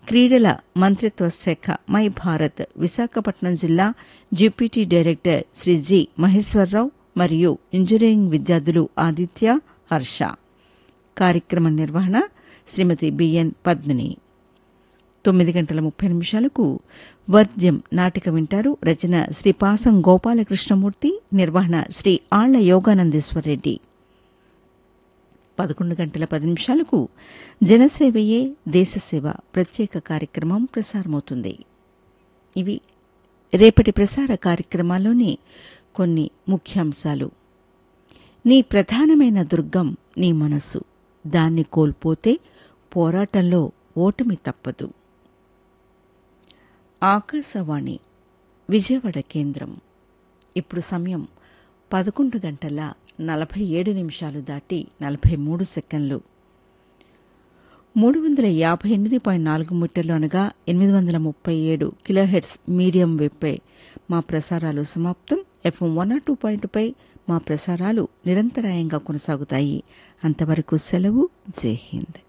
క్రీడల మంత్రిత్వ శాఖ మై భారత్ విశాఖపట్నం జిల్లా deputy director Shri G Maheswararao మరియు ఇంజనీరింగ్ విద్యార్థులు ఆదిత్య హర్ష కార్యక్రమ నిర్వహణ శ్రీమతి బిఎన్ పద్మిని తొమ్మిది గంటల ముప్పై నిమిషాలకు వర్జ్యం నాటిక వింటారు రచన శ్రీ పాసం గోపాలకృష్ణమూర్తి నిర్వహణ శ్రీ ఆళ్ల యోగానందేశ్వరరెడ్డి పదకొండు గంటల పది నిమిషాలకు జనసేవయే దేశసేవ ప్రత్యేక కార్యక్రమం ప్రసారమవుతుంది ఇవి రేపటి ప్రసార కార్యక్రమాల్లోని కొన్ని ముఖ్యాంశాలు నీ ప్రధానమైన దుర్గం నీ మనస్సు దాన్ని కోల్పోతే పోరాటంలో ఓటమి తప్పదు ఆకాశవాణి విజయవాడ కేంద్రం ఇప్పుడు సమయం పదకొండు గంటల నలభై ఏడు నిమిషాలు దాటి నలభై మూడు సెకండ్లు మూడు వందల యాభై ఎనిమిది పాయింట్ నాలుగు మీటర్లు అనగా ఎనిమిది వందల ముప్పై ఏడు కిలోహెడ్స్ మీడియం వెబ్పై మా ప్రసారాలు సమాప్తం ఎఫ్ఎం వన్ ఆర్ టూ పాయింట్పై మా ప్రసారాలు నిరంతరాయంగా కొనసాగుతాయి అంతవరకు సెలవు జై హింద్